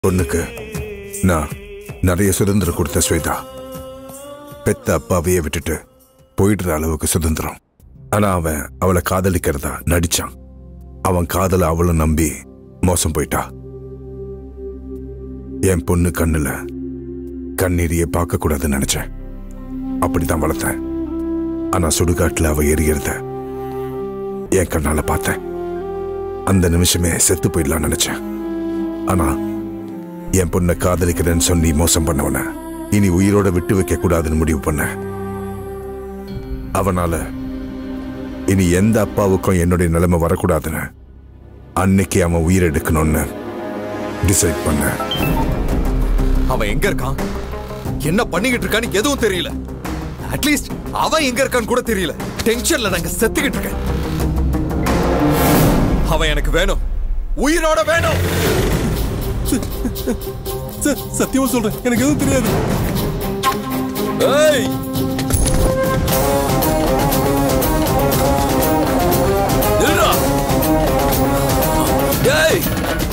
பொண்ணுக்கு நான் நிறைய சுதந்திரம் கொடுத்த ஸ்வேதா பெத்த அப்பாவையே விட்டுட்டு போயிடுற அளவுக்கு சுதந்திரம் ஆனா அவன் அவளை காதலிக்கிறதா நடிச்சான் அவன் காதலை அவளும் நம்பி மோசம் போயிட்டா என் பொண்ணு கண்ணுல கண்ணீரையே பார்க்க கூடாதுன்னு நினைச்சேன் அப்படிதான் வளர்த்தேன் ஆனா சுடுகாட்டுல அவ எரியறத என் கண்ணால பார்த்தேன் அந்த நிமிஷமே செத்து போயிடலாம்னு நினைச்சேன் ஆனா என் பொண்ணை காதலிக்கிறேன்னு சொல்லி மோசம் பண்ணவன இனி உயிரோட விட்டு வைக்க கூடாதுன்னு முடிவு பண்ண அவனால இனி எந்த அப்பாவுக்கும் என்னுடைய நிலைமை வரக்கூடாதுன்னு அன்னைக்கு அவன் உயிர் எடுக்கணும்னு டிசைட் பண்ண அவன் எங்க இருக்கான் என்ன பண்ணிக்கிட்டு இருக்கான்னு எதுவும் தெரியல அட்லீஸ்ட் அவன் எங்க இருக்கான்னு கூட தெரியல டென்ஷன்ல நாங்க செத்துக்கிட்டு இருக்கேன் அவன் எனக்கு வேணும் உயிரோட வேணும் சார் சத்தியமா சொல்றேன் எனக்கு எதுவும் தெரியாது ஏய் நில்றா. ஏய்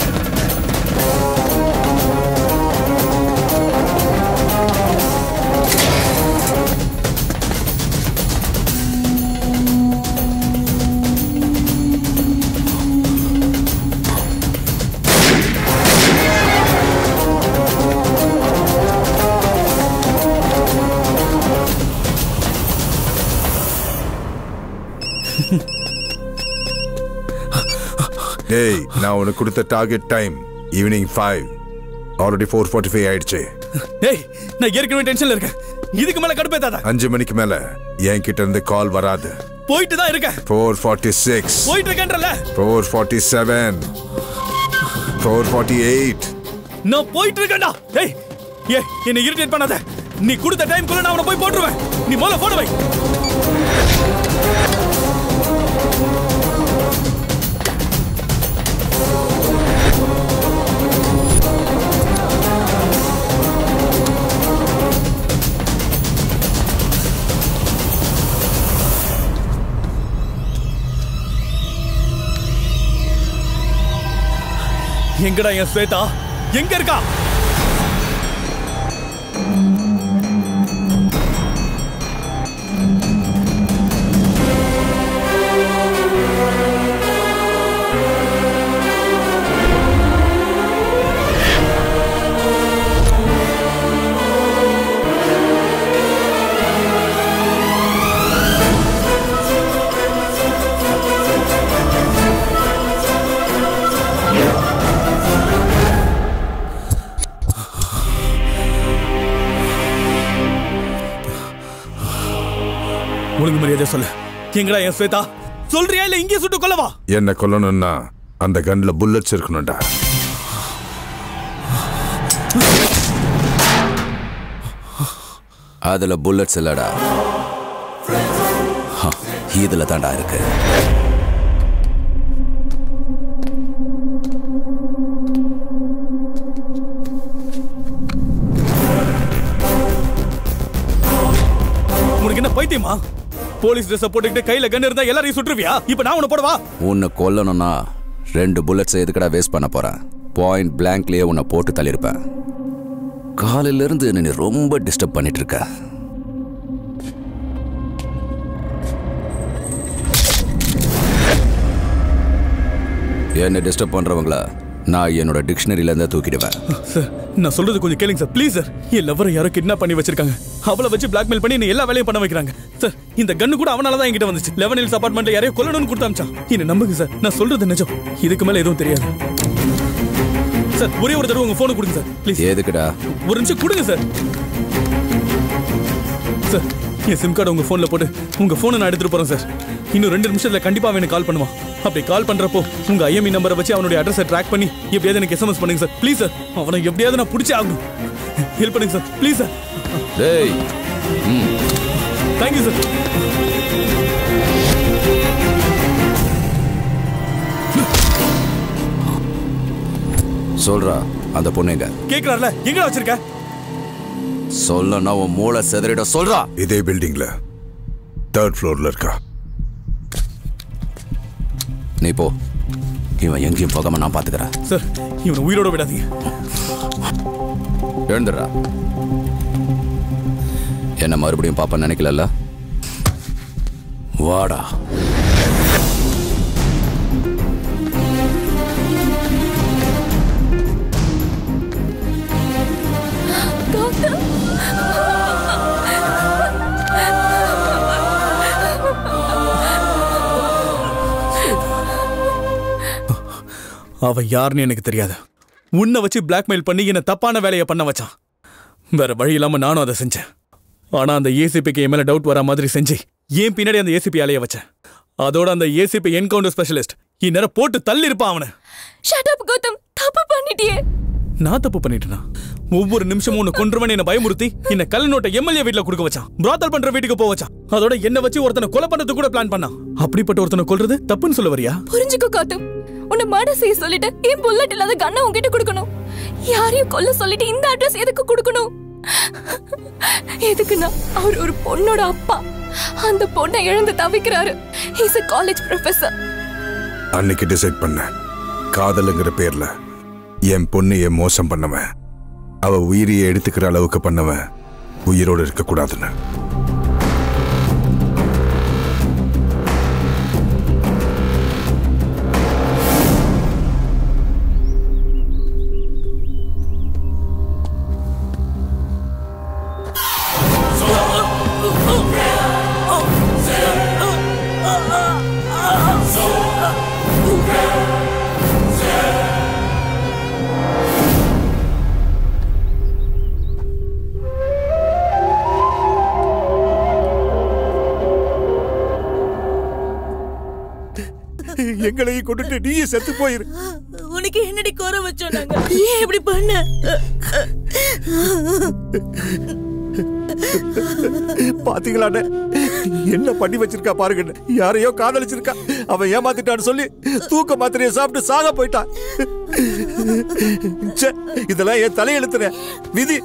டேய் நான் உனக்கு கொடுத்த target time evening five already four forty five ஆயிடுச்சு ஏய் நான் ஏற்கனவே டென்ஷன்ல இருக்கேன் இதுக்கு மேல கடுப்பேத்தாத அஞ்சு மணிக்கு மேல என் கிட்ட இருந்து கால் வராது போயிட்டு தான் இருக்கேன் ஃபோர் ஃபார்ட்டி சிக்ஸ் போயிட்டு இருக்கேன்றல four forty seven four forty eight நான் போயிட்டு இருக்கேன்டா ஏய் ஏ என்ன இரிட்டேட் பண்ணாத நீ கொடுத்த டைம்க்குள்ள நான் அவனை போய் போட்டுருவேன் நீ முதல்ல போன வை எங்கடா என் ஸ்வேதா எங்க இருக்கா ஒழுங்கு மரியாதை சொல்லு எங்கடா என் ஸ்வேதா சொல்றியா இல்ல இங்கே சுட்டு கொல்லவா என்ன கொல்லணும்னா அந்த கன்ல புல்லட்ஸ் இருக்கணும்டா அதுல புல்லட்ஸ் இல்லடா ஹ, இதுல தாண்டா இருக்கு உனக்கு என்ன பைத்தியமா போலீஸ் ட்ரெஸ் போட்டுக்கிட்டு கையில கன் இருந்தா எல்லாரையும் சுட்டுருவியா இப்ப நான் உன்னை போடவா உன்னை கொல்லணும்னா ரெண்டு புல்லட்ஸ் எதுக்கடா வேஸ்ட் பண்ண போறேன் பாயிண்ட் பிளாங்க்லயே உன்னை போட்டு தள்ளியிருப்பேன் காலையில இருந்து என்னை நீ ரொம்ப டிஸ்டர்ப் பண்ணிட்டு இருக்க என்ன டிஸ்டர்ப் பண்றவங்கள நான் என்னோட டிக்ஷனரியில இருந்தே தூக்கிடுவேன் சார் நான் சொல்றது கொஞ்சம் கேளுங்க சார் ப்ளீஸ் சார் என் லவ்வரை யாரோ கிட்னாப் பண்ணி வச்சிருக்காங்க அவளை வச்சு பிளாக்மெயில் பண்ணி என்ன எல்லா வேலையும் பண்ண வைக்கிறாங்க சார் இந்த கன்னு கூட அவனால தான் என்கிட்ட வந்துச்சு லெவன் ஹில்ஸ் அபார்ட்மெண்ட்ல யாரையோ கொல்லணும்னு கொடுத்து அமிச்சான் என்ன நம்புங்க சார் நான் சொல்றது நிஜம் இதுக்கு மேல எதுவும் தெரியாது சார் ஒரே ஒரு தடவை உங்க போனை கொடுங்க சார் ப்ளீஸ் எதுக்குடா ஒரு நிமிஷம் கொடுங்க சார் சார் என் சிம் கார்டு உங்க போன்ல போட்டு உங்க போனை நான் எடுத்துட்டு போறேன் சார் இன்னும் ரெண்டு நிமிஷத்துல கண்டிப்பா அவன் எனக்கு கால் பண்ணுவான் அப்படி கால் பண்றப்போ உங்க ஐஎம்இ நம்பரை வச்சு அவனுடைய அட்ரஸை ட்ராக் பண்ணி எப்படியாவது எனக்கு எஸ்எம்எஸ் பண்ணுங்க சார் ப்ளீஸ் சார் அவனை எப்படியாவது நான் பிடிச்சே ஆகணும் ஹெல்ப் பண்ணுங்க சார் ப்ளீஸ் சார் டேய் தேங்க்யூ சார் சொல்றா அந்த பொண்ணுங்க கேக்குறாருல எங்கடா வச்சிருக்க சொல்லனா உன் மூளை செதறிட சொல்றா இதே பில்டிங்ல தேர்ட் ஃப்ளோர்ல இருக்கா நீ போ இவன் எங்கேயும் போகாம நான் பாத்துக்கிறேன் சார் இவனை உயிரோட விடாதீங்க எழுந்துடுறா என்ன மறுபடியும் பாப்ப நினைக்கலல்ல வாடா கௌதம் அவன் யாருன்னு எனக்கு தெரியாது உன்னை வச்சு பிளாக்மெயில் பண்ணி என்ன தப்பான வேலையை பண்ண வச்சான் வேற வழி இல்லாம நானும் அதை செஞ்சேன் ஆனா அந்த ஏசிபிக்கு என் மேல டவுட் வரா மாதிரி செஞ்சு ஏன் பின்னாடி அந்த ஏசிபி அலைய வச்சேன் அதோட அந்த ஏசிபி என்கவுண்டர் ஸ்பெஷலிஸ்ட் இந்நேரம் போட்டு தள்ளி இருப்பான் அவனை ஷட் அப் கௌதம் தப்பு பண்ணிட்டியே நான் தப்பு பண்ணிட்டேனா ஒவ்வொரு நிமிஷமும் உன்னை கொன்றுவன் என்ன பயமுறுத்தி என்ன கல் நோட்டை எம்எல்ஏ வீட்ல கொடுக்க வச்சான் பிராத்தல் பண்ற வீட்டுக்கு போக வச்சான் அதோட என்ன வச்சு ஒருத்தனை கொலை பண்றது கூட பிளான் பண்ணான் அப்படிப்பட்ட ஒருத்தனை கொல்றது தப்புன்னு சொல்ல வரியா புரிஞ்சுக்கோ கௌதம் உன்னை மர்டர் செய்ய சொல்லிட்டு ஏன் புல்லட் இல்லாத கண்ணை உன்கிட்ட கொடுக்கணும் யாரையும் கொல்ல சொல்லிட்டு இந்த அட்ரஸ் எதுக்கு கொடுக்கணும் எதுக்குன்னா அவர் ஒரு பொண்ணோட அப்பா அந்த பொண்ணை இழந்து தவிக்கிறாரு இஸ் a காலேஜ் ப்ரொஃபசர் அன்னைக்கு டிசைட் பண்ணேன் காதலுங்கிற பேர்ல என் பொண்ணைய மோசம் பண்ணவன் அவ உயிரியை எடுத்துக்கிற அளவுக்கு பண்ணவன் உயிரோடு இருக்கக்கூடாதுன்னு எங்களையும் கொண்டுட்டு நீயே செத்து போயிரு உனக்கு என்னடி குறை வச்சோம் நாங்க ஏன் இப்படி பண்ண பாத்தீங்களாண்ணே என்ன பண்ணி வச்சிருக்கா பாருங்க யாரையோ காதலிச்சிருக்கா அவன் ஏமாத்திட்டான்னு சொல்லி தூக்க மாத்திரையை சாப்பிட்டு சாக போயிட்டான் ச்சே, இதெல்லாம் என் தலையெழுத்துறேன் விதி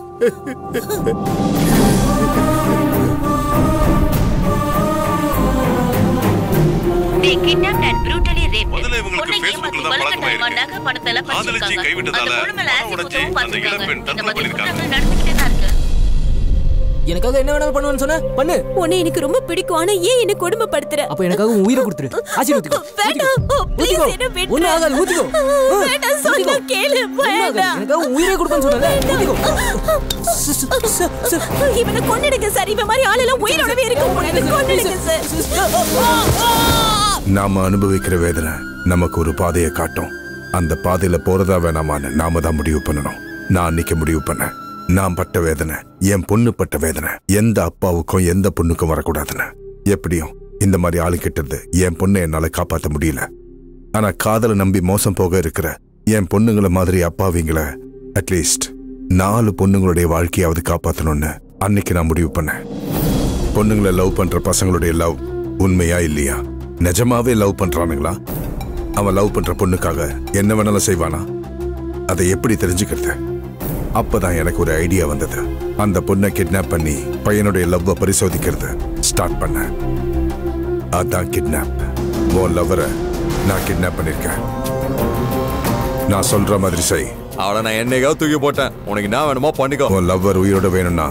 They kidnapped and brutally raped. முதல்ல இவங்களுக்கு பொண்ணை Facebookல ஏமாத்தி தான் வளர்க்க பழக்கமாயிருக்கு. தருவா நகை பணத்தெல்லாம் காதலிச்சு பறிச்சிருக்காங்க. கைவிட்டதால அந்த பொண்ணு மேல மனம் acid உடைஞ்சு ஊத்தவும் அந்த பார்த்திருக்காங்க. இளம்பெண் இந்த தற்கொலை மாதிரி பண்ணிருக்காங்க. குற்றங்கள் நடந்துக்கிட்டே தான் இருக்கு எனக்காக என்ன வேணாலும் பண்ணுவேன்னு சொன்ன பண்ணு உன்னை எனக்கு ரொம்ப பிடிக்கும் ஆனா ஏன் என்ன கொடுமைப்படுத்துற அப்ப எனக்காக உன் உயிரை கொடுத்துரு ஆசீர்வதிக்கோ வேண்டாம் ப்ளீஸ் ஊத்திக்கோ. என்ன விட்டுரு ஒண்ணும் ஆகாது, ஊத்திக்கோ. ஆ, வேண்டாம் சொன்னா ஊத்திக்கோ. கேளு ஒண்ணும் ஆகாது. வேண்டாம் எனக்காக உன் உயிரை கொடுப்பேன்னு சொன்னல ஊத்திக்கோ ச- ச- ச- ச- இவனை கொன்னிடுங்க சார் இவன் மாதிரி ஆளெல்லாம் உயிரோடவே இருக்க முடியாது கொன்னிடுங்க சார் நாம அனுபவிக்கிற வேதனை நமக்கு ஒரு பாதையை காட்டும் அந்த பாதையில போறதா வேணாமான்னு நாம தான் முடிவு பண்ணணும் நான் அன்னைக்கு முடிவு பண்ணேன் நான் பட்ட வேதனை என் பொண்ணு பட்ட வேதனை எந்த அப்பாவுக்கும் எந்த பொண்ணுக்கும் வரக்கூடாதுன்னு எப்படியும் இந்த மாதிரி ஆளு கிட்டது என் பொண்ணை என்னால காப்பாத்த முடியல ஆனா காதலை நம்பி மோசம் போக இருக்கிற என் பொண்ணுங்கள மாதிரி அப்பாவிங்கள அட்லீஸ்ட் நாலு பொண்ணுங்களுடைய வாழ்க்கையாவது காப்பாத்தணும்னு அன்னைக்கு நான் முடிவு பண்ணேன் பொண்ணுங்களை லவ் பண்ற பசங்களுடைய லவ் உண்மையா இல்லையா நிஜமாவே லவ் பண்றானுங்களா அவன் லவ் பண்ற பொண்ணுக்காக என்ன வேணாலும் செய்வானா அதை எப்படி தெரிஞ்சுக்கிறது அப்பதான் எனக்கு ஒரு ஐடியா வந்தது அந்த பொண்ணை கிட்னாப் பண்ணி பையனுடைய லவ்வை பரிசோதிக்கிறது ஸ்டார்ட் பண்ணேன் அதான் கிட்னாப் உன் லவ்வரை நான் கிட்னாப் பண்ணிருக்கேன் நான் சொல்ற மாதிரி செய் அவளை நான் என்னைக்காவது தூக்கி போட்டேன் உனக்கு என்ன வேணுமோ பண்ணிக்கோ உன் லவ்வர் உயிரோட வேணும்னா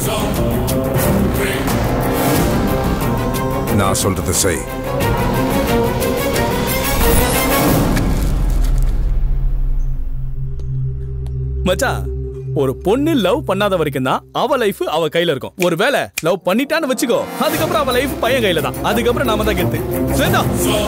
நான் சொல்றதை செய் மச்சான் ஒரு பொண்ணு லவ் பண்ணாத வரைக்கும் தான் அவ லைஃப் அவ கையில இருக்கும் ஒருவேளை லவ் பண்ணிட்டான்னு வச்சுக்கோ அதுக்கப்புறம் அவ லைஃப் பையன் கையில தான் அதுக்கப்புறம் நாம தான் கெத்து சரிதா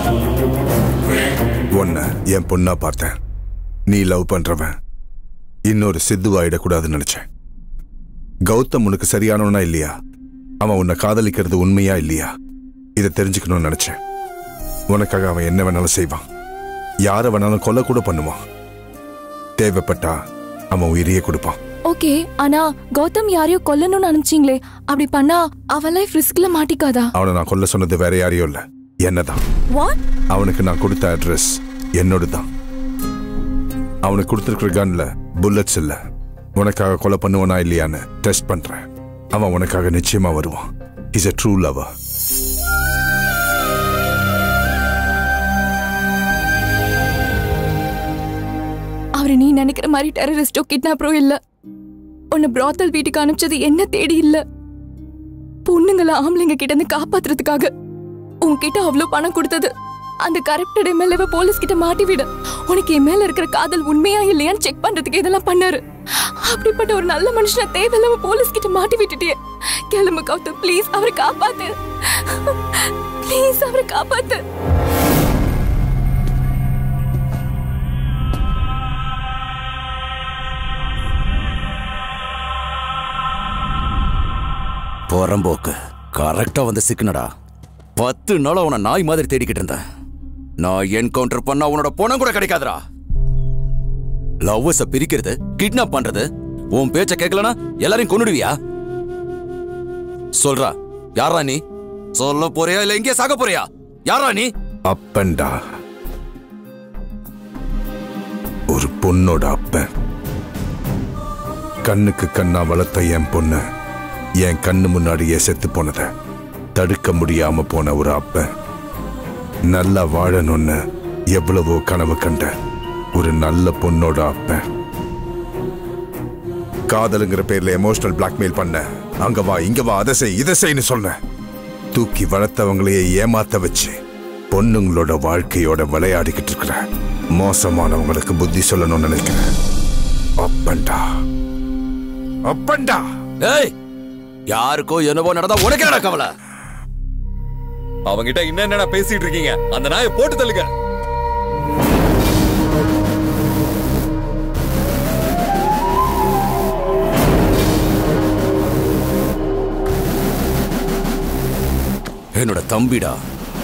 உன்னை என் பொண்ணா பார்த்தேன் நீ லவ் பண்றவன் இன்னொரு சித்துவாயிடக்கூடாதுன்னு நினைச்சேன் கௌதம் உனக்கு சரியானவனா இல்லையா அவன் உன்னை காதலிக்கிறது உண்மையா இல்லையா இதை தெரிஞ்சுக்கணும்னு நினைச்சேன் உனக்காக அவன் என்ன வேணாலும் செய்வான் யாரை வேணாலும் கொல்ல கூட பண்ணுவான் தேவைப்பட்டா அவன் உயிரையே கொடுப்பான் ஓகே ஆனா கௌதம் யாரையோ கொல்லணும்னு நினைச்சீங்களே அப்படி பண்ணா அவ லைஃப் ரிஸ்க்ல மாட்டிக்காதா அவனை நான் கொல்ல சொன்னது வேற யாரையும் இல்ல என்னதான் வாட் அவனுக்கு நான் கொடுத்த அட்ரஸ் என்னோட தான் அவனுக்கு கொடுத்துருக்கிற கன்ல புல்லட்ஸ் இல்ல உனக்காக கொலை பண்ணுவானா இல்லையான்னு டெஸ்ட் பண்றேன் அவன் உனக்காக நிச்சயமா வருவான் இஸ் a ட்ரூ லவர் அவரு நீ நினைக்கிற மாதிரி டெரரிஸ்டோ கிட்னாப்பரோ இல்ல உன்னை பிராத்தல் வீட்டுக்கு அனுப்பிச்சது என்ன தேடி இல்ல பொண்ணுங்களை ஆம்பளைங்க கிட்ட இருந்து காப்பாத்துறதுக்காக உன்கிட்ட அவ்வளவு பணம் கொடுத்தது அந்த கரப்டட் எம்எல்ஏவை போலீஸ் கிட்ட மாட்டி விட உனக்கு என் மேல இருக்கிற காதல் உண்மையா இல்லையான்னு செக் பண்றதுக்கு இதெல்லாம் பண்ணாரு அப்படிப்பட்ட ஒரு நல்ல மனுஷனை தேவையில்லாம போலீஸ் கிட்ட மாட்டி விட்டுட்டியே கிளம்பு கௌதம் ப்ளீஸ் அவரை காப்பாத்து ப்ளீஸ் அவரை காப்பாத்து புறம்போக்கு கரெக்டா வந்து சிக்கனடா பத்து நாளா உன நாய் மாதிரி தேடிக்கிட்டு இருந்தேன் நான் என்கவுண்டர் பண்ணா உன்னோட பணம் கூட கிடைக்காதுடா லவ்வர்ஸ பிரிக்கிறது கிட்னாப் பண்றது உன் பேச்ச கேட்கலனா எல்லாரையும் கொன்னுடுவியா சொல்றா யாரா நீ சொல்ல போறியா இல்ல எங்கேயே சாக போறியா யாரா நீ அப்பன்டா ஒரு பொண்ணோட அப்பன் கண்ணுக்கு கண்ணா வளர்த்த என் பொண்ணு என் கண்ணு முன்னாடியே செத்து போனத தடுக்க முடியாம போன ஒரு அப்பன் நல்லா வாழணும்னு எவ்வளவோ கனவு கண்ட ஒரு நல்ல பொண்ணோட அப்பன் காதலுங்கிற பேர்ல எமோஷனல் பிளாக்மெயில் பண்ண அங்க வா இங்க வா அதை செய் இதை செய்ன்னு சொன்ன தூக்கி வளர்த்தவங்களையே ஏமாத்த வச்சு பொண்ணுங்களோட வாழ்க்கையோட விளையாடிக்கிட்டு இருக்கிற மோசமானவங்களுக்கு புத்தி சொல்லணும்னு நினைக்கிறேன் அப்பன்டா அப்பன்டா ஏய் யாருக்கோ என்னவோ நடந்தா உனக்கு என்னடா கவலை அவங்கிட்ட என்ன என்னடா பேசிட்டு இருக்கீங்க அந்த நாயை போட்டு தள்ளுங்க என்னோட தம்பிடா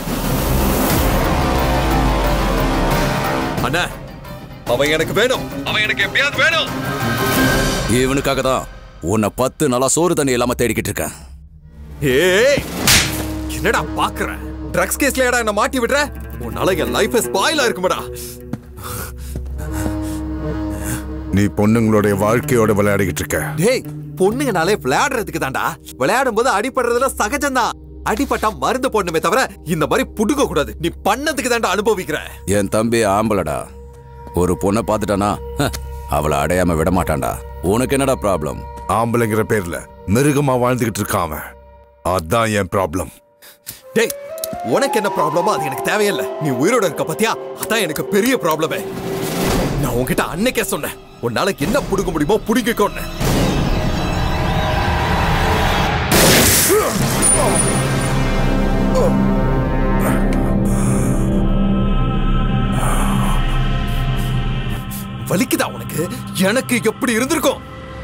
அண்ணா அவன் எனக்கு வேணும் அவன் எனக்கு எப்படியாவது வேணும் இவனுக்காக தான் உன்னை பத்து நாளா சோறு தண்ணி இல்லாம தேடிக்கிட்டு இருக்கேன் ஏய் என்னடா பாக்குற ட்ரக்ஸ் கேஸ்லடா என்ன மாட்டி விடுற உன்னால என் லைஃப் ஸ்பாயில் இருக்குமடா நீ பொண்ணுங்களுடைய வாழ்க்கையோட விளையாடிக்கிட்டு இருக்க டேய் பொண்ணுங்கனாலே விளையாடுறதுக்கு தான்டா விளையாடும் போது அடிபடுறதுல சகஜம்தான் அடிபட்டா மருந்து போடணுமே தவிர இந்த மாதிரி புடுங்க கூடாது நீ பண்ணதுக்கு தான்டா அனுபவிக்கிற என் தம்பி ஆம்பளடா ஒரு பொண்ணை பார்த்துட்டானா ஹ, அவளை அடையாம விட மாட்டான்டா உனக்கு என்னடா ப்ராப்ளம் ஆம்பளைங்கிற பேர்ல மிருகமா வாழ்ந்துகிட்டு இருக்கான் அவன் அதான் என் ப்ராப்ளம் டேய் உனக்கு என்ன ப்ராப்ளமோ அது எனக்கு தேவையில்லை நீ உயிரோட இருக்க பத்தியா அதான் எனக்கு பெரிய ப்ராப்ளமே நான் உன்கிட்ட அன்னைக்கே சொன்னேன் உன்னால என்ன புடுங்க முடியுமோ புடிங்கிக்கோன்னு வலிக்குதா உனக்கு எனக்கு எப்படி இருந்திருக்கும்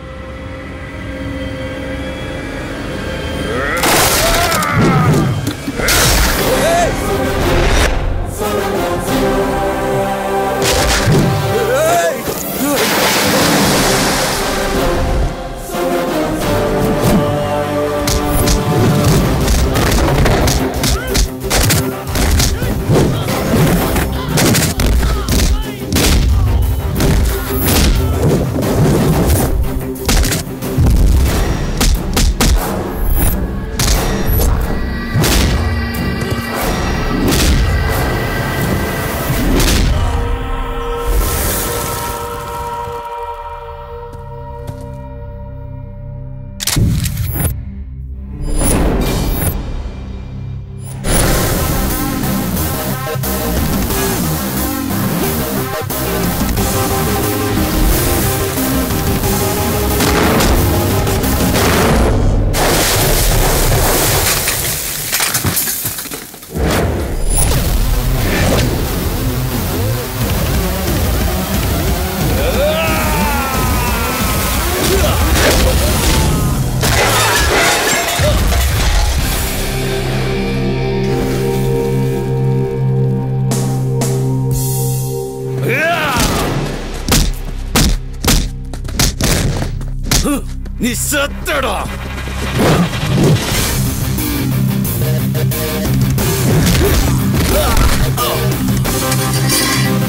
நீ செத்தடா Ah!